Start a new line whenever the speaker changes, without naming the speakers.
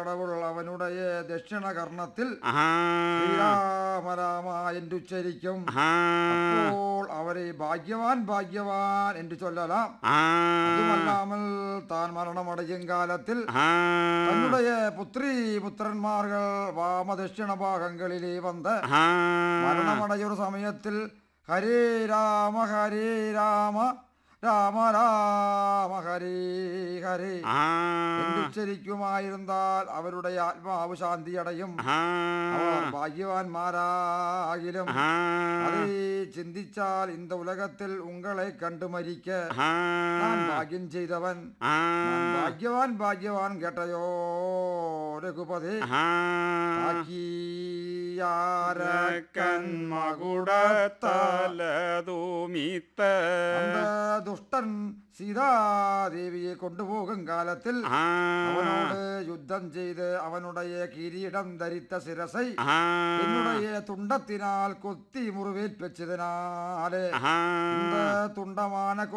കടവുൾ അവനുடைய ദക്ഷിണകർണത്തിൽ
ആഹാ
ശ്രീരാമരാമ എന്നുച്ചരിക്കും
ആഹാ
അപ്പോൾ അവരെ ഭാഗ്യവാൻ ഭാഗ്യവാൻ എന്ന് ചൊല്ലലാം
ആ
അതുമല്ലാമൽ താൻ മരണമടയും കാലത്തിൽ
ആ
തന്നുடைய പുത്രി പുത്രന്മാர்கள் വാമദക്ഷിണ ഭാഗങ്ങളിലെ വന്ന്
ആ
മരണമടയൊരു സമയത്തിൽ ഹരേ രാമ ഹരേ രാമ രാമ രാമ ഹരേ ഹരേ
ആ
എന്നുച്ചരിക്കുമായിരുന്നാൽ അവരുടെ ആത്മാവ് ശാന്തിയടയും
ആ
അവർ ഭാഗ്യവാന്മാരാകിലും
ആ
அதை சிந்திச்சால் இந்த உலகத்தில் உங்களை கண்டு மறிக்க
ആ
நான் பாக்கியம் செய்தவன்
ആ
நான் பாக்யவான் பாக்யவான் கேட்டயோ രഘുപതി
ആ
ആക്കിയാരക്കൻ
മകുടത്തലതുമിത്ത
അന്ത ദുഷ്ടൻ സീതാദേവിയെ കൊണ്ടുപോകും കാലത്തിൽ
ആ
അവനോട് യുദ്ധം ചെയ്ത് അവനുடைய കിരീടം ധരിത്ത ശിരസൈ
ആ
என்னுடைய துண்டத்தினால் கொத்தி முறிவேற்பச்சதினாலே
ആ
இந்த துண்டமான